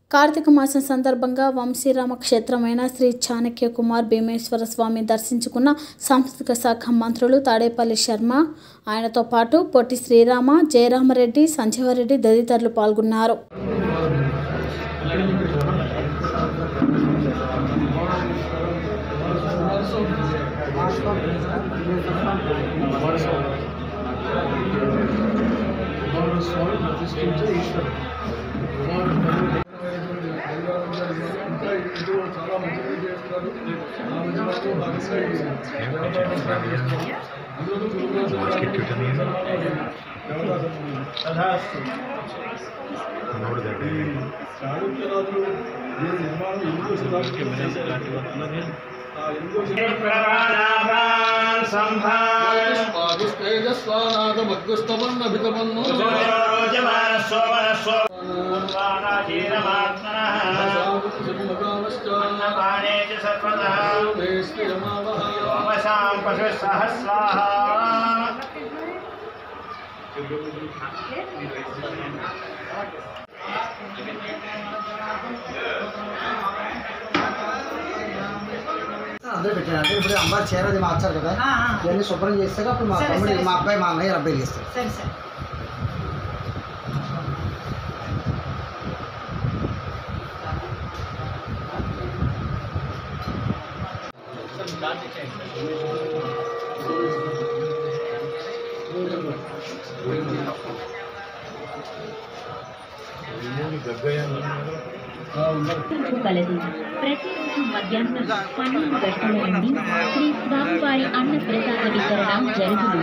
కార్తీక మాసం సందర్భంగా వంశీరామ క్షేత్రమైన శ్రీ చాణక్య కుమార్ భీమేశ్వర స్వామి దర్శించుకున్న సాంస్కృతిక శాఖ మంత్రులు తాడేపల్లి శర్మ ఆయనతో పాటు పొట్టి శ్రీరామ జయరామరెడ్డి సంజీవరెడ్డి తదితరులు పాల్గొన్నారు స్వామి ప్రతిష్ఠించే ఈశ్వరుడు ఇంకా ఇందులో చాలా మంచి చేస్తున్నారు ఆ మంచి భాగంగా ఈ దేవతా చేస్తున్నారు అందులో చాళుక్యరాజులు దీని నిర్మాణం ఎందుకు శతాబ్దం చేశారు ఆ ఎందుకు స్వాగుస్తేజస్వానాథమగ్గుస్తమన్నభితమన్ను అందరూ పెట్టారు అంటే ఇప్పుడు అమ్మాయి చీర అది మార్చారు కదా ఇవన్నీ శుభ్రం చేస్తాక అప్పుడు మా తమ్ముడు మా అబ్బాయి మా అన్నయ్య అబ్బాయి చేస్తారు సరే సరే కలదు ప్రతిరోజు మధ్యాహ్నం పన్నెండు గంటల నుండి శ్రీ స్వామివారి అన్న ప్రసాద వితరణ జరుగును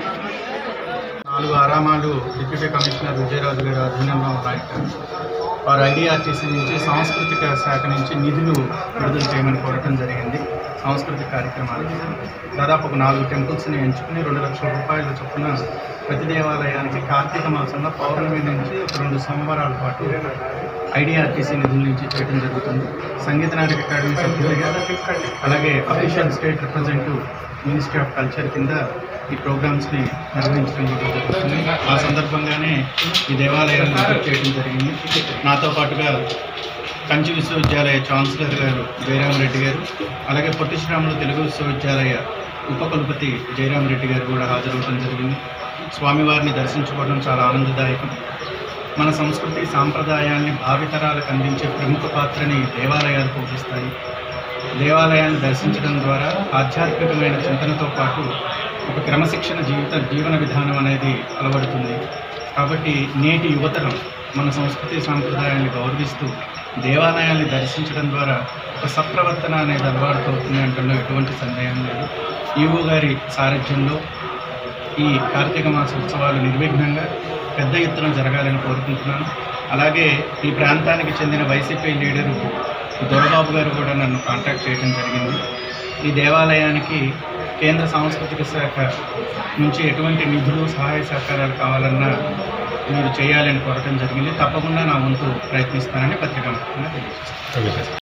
నాలుగు ఆరామాలు డిప్యూటీ కమిషనర్ విజయరాజు గారి ఆధీనంలో ఉన్నాయి వారు ఐడిఆర్టీసీ నుంచి సాంస్కృతిక శాఖ నుంచి నిధులు విడుదల చేయమని కోరటం జరిగింది సాంస్కృతిక కార్యక్రమాలు దాదాపు ఒక నాలుగు టెంపుల్స్ని ఎంచుకుని రెండు లక్షల రూపాయల చొప్పున ప్రతి దేవాలయానికి కార్తీక మాసంలో పౌర్ణమి నుంచి ఒక రెండు సంవత్సరాల పాటు ఐడిఆర్టీసీ నిధుల నుంచి చేయడం జరుగుతుంది సంగీత నాటక అకాడమీ సభ్యులుగా అలాగే official state representative ministry of culture కింద ఈ ప్రోగ్రామ్స్ని నిర్వహించడం జరుగుతుంది ఆ సందర్భంగానే ఈ దేవాలయాన్ని విజిట్ చేయడం జరిగింది నాతో పాటుగా కంచి విశ్వవిద్యాలయ ఛాన్సలర్ గారు జయరామరెడ్డి గారు అలాగే పొట్టి శ్రీరాములు తెలుగు విశ్వవిద్యాలయ ఉపకులపతి జయరామరెడ్డి గారు కూడా హాజరవడం జరిగింది స్వామివారిని దర్శించుకోవడం చాలా ఆనందదాయకం మన సంస్కృతి సాంప్రదాయాన్ని భావితరాలకు అందించే ప్రముఖ పాత్రని దేవాలయాలు పోషిస్తాయి దేవాలయాన్ని దర్శించడం ద్వారా ఆధ్యాత్మికమైన చింతనతో పాటు ఒక క్రమశిక్షణ జీవిత జీవన విధానం అనేది అలవడుతుంది కాబట్టి నేటి యువతరం మన సంస్కృతి సాంప్రదాయాన్ని గౌరవిస్తూ దేవాలయాన్ని దర్శించడం ద్వారా ఒక సత్ప్రవర్తన అనేది అలవాటు అవుతుంది అంటే ఎటువంటి సందేహం లేదు ఈవో గారి సారథ్యంలో ఈ కార్తీక మాస ఉత్సవాలు నిర్విఘ్నంగా పెద్ద ఎత్తున జరగాలని కోరుకుంటున్నాను అలాగే ఈ ప్రాంతానికి చెందిన వైసీపీ లీడరు దొరబాబు గారు కూడా నన్ను కాంటాక్ట్ చేయడం జరిగింది ఈ దేవాలయానికి కేంద్ర సాంస్కృతిక శాఖ నుంచి ఎటువంటి నిధులు సహాయ సహకారాలు కావాలన్నా మీరు చేయాలని కోరటం జరిగింది తప్పకుండా నా వంతు ప్రయత్నిస్తానని పత్రికా ముఖంగా తెలియజేస్తాను